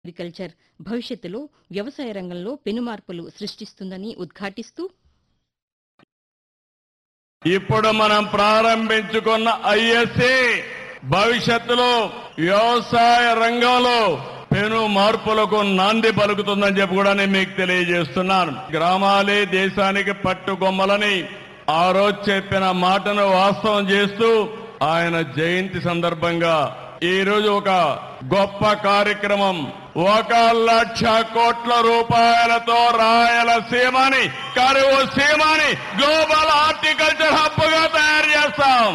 agriculture భవిష్యత్తులో వ్యవసాయ రంగంలో పెనుమార్పులు సృష్టిస్తుందని ఉద్ఘాటిస్తూ ఇప్పుడు మనం ప్రారంభించుకున్న ఐఎస్ఏ భవిష్యత్తులో వ్యవసాయ రంగంలో పెను మార్పులకు నాంది పలుకుతుందని చెప్పి కూడా నేను మీకు తెలియజేస్తున్నాను గ్రామాలే దేశానికి పట్టుకొమ్మలని ఆ రోజు చెప్పిన మాటను వాస్తవం చేస్తూ ఆయన జయంతి సందర్భంగా ఈ రోజు ఒక గొప్ప కార్యక్రమం ఒక లక్ష కోట్ల రూపాయలతో రాయలసీమని కరువు సీమని గ్లోబల్ హార్టికల్చర్ హబ్ గా తయారు చేస్తాం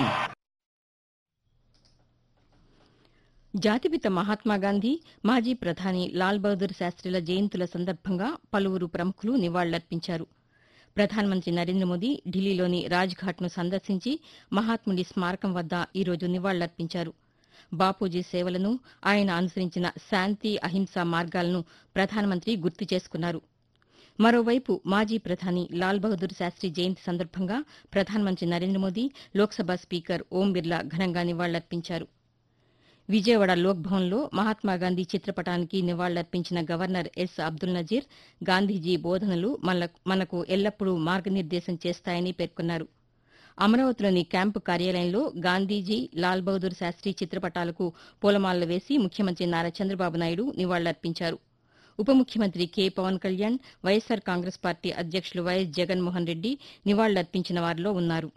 జాతిపిత మహాత్మాగాంధీ మాజీ ప్రధాని లాల్ బహదూర్ శాస్త్రిల జయంతుల సందర్భంగా పలువురు ప్రముఖులు నివాళులర్పించారు ప్రధానమంత్రి నరేంద్ర మోదీ ఢిల్లీలోని రాజ్ఘాట్ను సందర్శించి మహాత్ముడి స్మారకం వద్ద ఈరోజు నివాళులర్పించారు బాపూజీ సేవలను ఆయన అనుసరించిన శాంతి అహింస మార్గాలను ప్రధానమంత్రి గుర్తు చేసుకున్నారు మరోవైపు మాజీ ప్రధాని లాల్ బహదూర్ శాస్త్రి జయంతి సందర్భంగా ప్రధానమంత్రి నరేంద్ర మోదీ లోక్సభ స్పీకర్ ఓం బిర్లా ఘనంగా నివాళులర్పించారు విజయవాడ లోక్ భవన్లో మహాత్మాగాంధీ చిత్రపటానికి నివాళులర్పించిన గవర్నర్ ఎస్ అబ్దుల్ నజీర్ గాంధీజీ బోధనలు మనలకు- మనకు ఎల్లప్పుడూ మార్గనిర్దేశం చేస్తాయని పేర్కొన్నారు అమరావతిలోని క్యాంపు కార్యాలయంలో గాంధీజీ లాల్ బహదూర్ శాస్త్రి చిత్రపటాలకు పూలమాలలు వేసి ముఖ్యమంత్రి నారా చంద్రబాబు నాయుడు నివాళులర్పించారు ఉప ముఖ్యమంత్రి K Pawan Kalyan Y S R Congress party అధ్యక్షులు వైఎస్ జగన్మోహన్ రెడ్డి నివాళులర్పించిన వారిలో ఉన్నారు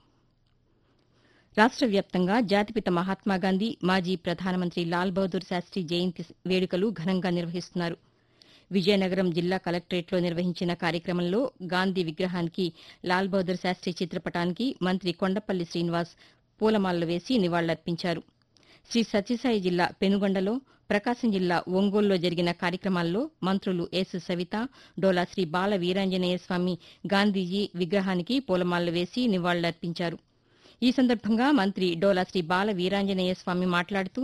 రాష్ట్ర వ్యాప్తంగా జాతిపిత మహాత్మాగాంధీ మాజీ ప్రధానమంత్రి లాల్ బహదూర్ శాస్త్రి జయంతి వేడుకలు ఘనంగా నిర్వహిస్తున్నారు విజయనగరం జిల్లా కలెక్టరేట్లో నిర్వహించిన కార్యక్రమంలో గాంధీ విగ్రహానికి లాల్ బహదూర్ శాస్త్రి చిత్రపటానికి మంత్రి కొండపల్లి శ్రీనివాస్ పూలమాలలు వేసి నివాళులర్పించారు శ్రీ సత్యసాయి జిల్లా పెనుగొండలో ప్రకాశం జిల్లా ఒంగోలులో జరిగిన కార్యక్రమాల్లో మంత్రులు ఎస్ సవిత డోలా శ్రీ బాల వీరాంజనేయ స్వామి గాంధీజీ విగ్రహానికి పూలమాలలు వేసి నివాళులర్పించారు ఈ సందర్భంగా మంత్రి డోలా శ్రీ బాల వీరాంజనేయ స్వామి మాట్లాడుతూ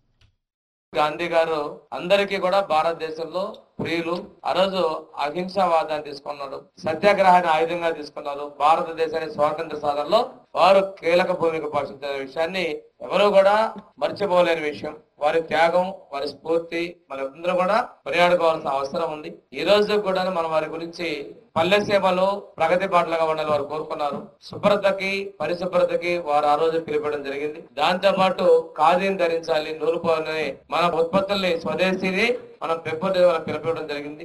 గాంధీ గారు అందరికీ కూడా భారతదేశంలో ప్రియులు ఆ రోజు అహింసావాదాన్ని తీసుకున్నాడు సత్యాగ్రహాన్ని ఆయుధంగా తీసుకున్నారు భారతదేశాన్ని స్వాతంత్ర సాధనలో వారు కీలక భూమిక పోషించిన విషయాన్ని ఎవరు కూడా మర్చిపోలేని విషయం వారి త్యాగం వారి స్ఫూర్తి మనందరూ కూడా కొనియాడుకోవాల్సిన అవసరం ఉంది ఈ రోజు కూడా మనం వారి గురించి పల్లె సేవలు ప్రగతి బాటలుగా ఉండాలని వారు కోరుకున్నారు శుభ్రతకి పరిశుభ్రతకి వారు ఆ రోజు పిలిపడం జరిగింది దాంతో పాటు ఖాదీని ధరించాలి నూలుపోని మన ఉత్పత్తుల్ని స్వదేశీని మనం పెంపొందించాలని పిలిపడం జరిగింది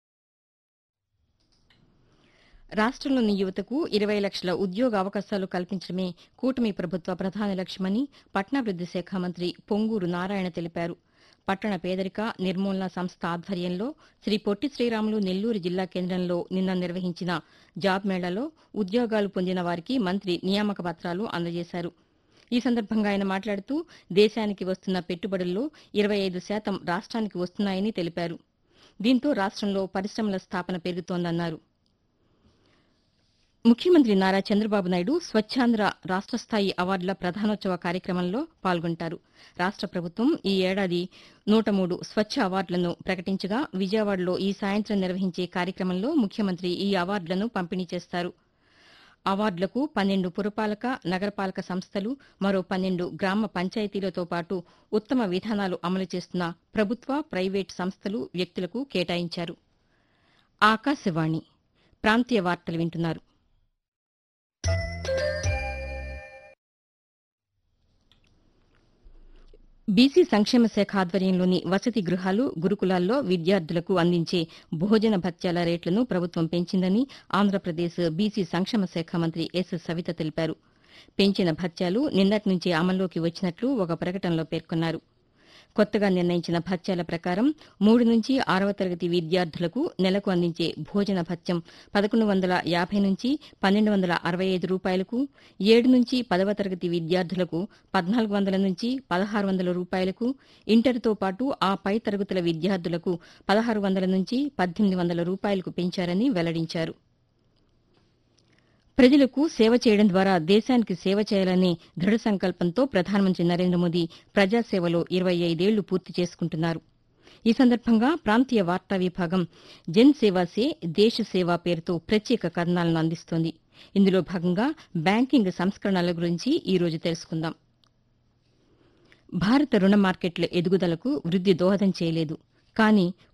రాష్ట్రంలోని యువతకు ఇరవై లక్షల ఉద్యోగ అవకాశాలు కల్పించడమే కూటమి ప్రభుత్వ ప్రధాన లక్ష్యమని పట్టణాభివృద్ది శాఖ మంత్రి పొంగూరు నారాయణ తెలిపారు పట్టణ పేదరిక నిర్మూలన సంస్థ ఆధ్వర్యంలో శ్రీ పొట్టి శ్రీరాములు నెల్లూరు జిల్లా కేంద్రంలో నిన్న నిర్వహించిన జాబ్ మేళాలో ఉద్యోగాలు పొందిన వారికి మంత్రి నియామక పత్రాలు అందజేశారు ఈ సందర్భంగా ఆయన మాట్లాడుతూ దేశానికి వస్తున్న పెట్టుబడుల్లో ఇరవై ఐదు శాతం రాష్ట్రానికి వస్తున్నాయని తెలిపారు దీంతో రాష్ట్రంలో పరిశ్రమల స్థాపన పెరుగుతోందన్నారు ముఖ్యమంత్రి నారా చంద్రబాబు నాయుడు స్వచ్ఛాంధ్ర రాష్ట్ర స్థాయి అవార్డుల ప్రధానోత్సవ కార్యక్రమంలో పాల్గొంటారు రాష్ట్ర ప్రభుత్వం ఈ ఏడాది నూట మూడు స్వచ్ఛ అవార్డులను ప్రకటించగా విజయవాడలో ఈ సాయంత్రం నిర్వహించే కార్యక్రమంలో ముఖ్యమంత్రి ఈ అవార్డులను పంపిణీ చేస్తారు అవార్డులకు పన్నెండు పురపాలక నగరపాలక సంస్థలు మరో పన్నెండు గ్రామ పంచాయతీలతో పాటు ఉత్తమ విధానాలు అమలు చేస్తున్న ప్రభుత్వ ప్రైవేట్ సంస్థలు వ్యక్తులకు కేటాయించారు ఆకాశవాణి ప్రాంతీయ వార్తలు వింటున్నారు బీసీ సంక్షేమ శాఖ ఆధ్వర్యంలోని వసతి గృహాలు గురుకులాల్లో విద్యార్థులకు అందించే భోజన భత్యాల రేట్లను ప్రభుత్వం పెంచిందని ఆంధ్రప్రదేశ్ బీసీ సంక్షేమ శాఖ మంత్రి ఎస్ సవిత తెలిపారు పెంచిన భత్యాలు నిన్నటి నుంచే అమల్లోకి వచ్చినట్లు ఒక ప్రకటనలో పేర్కొన్నారు కొత్తగా నిర్ణయించిన భత్యాల ప్రకారం మూడు నుంచి ఆరవ తరగతి విద్యార్థులకు నెలకు అందించే భోజన భత్యం పదకొండు వందల యాభై నుంచి పన్నెండు వందల అరవై ఐదు రూపాయలకు ఏడు నుంచి పదవ తరగతి విద్యార్థులకు పద్నాలుగు వందల నుంచి పదహారు వందల రూపాయలకు ఇంటర్తో పాటు ఆ పై తరగతుల విద్యార్థులకు పదహారు వందల నుంచి పద్దెనిమిది వందల రూపాయలకు పెంచారని వెల్లడించారు ప్రజలకు సేవ చేయడం ద్వారా దేశానికి సేవ చేయాలనే దృఢ సంకల్పంతో ప్రధానమంత్రి నరేంద్ర మోదీ ప్రజాసేవలో ఇరవై ఐదేళ్లు పూర్తి చేసుకుంటున్నారు ఈ సందర్భంగా ప్రాంతీయ వార్తా విభాగం జన్ సేవా సే దేశ సేవ పేరుతో ప్రత్యేక కథనాలను అందిస్తోంది ఇందులో భాగంగా బ్యాంకింగ్ సంస్కరణల గురించి ఈ రోజు తెలుసుకుందాం భారత రుణ మార్కెట్ల ఎదుగుదలకు వృద్ది దోహదం చేయలేదు కానీ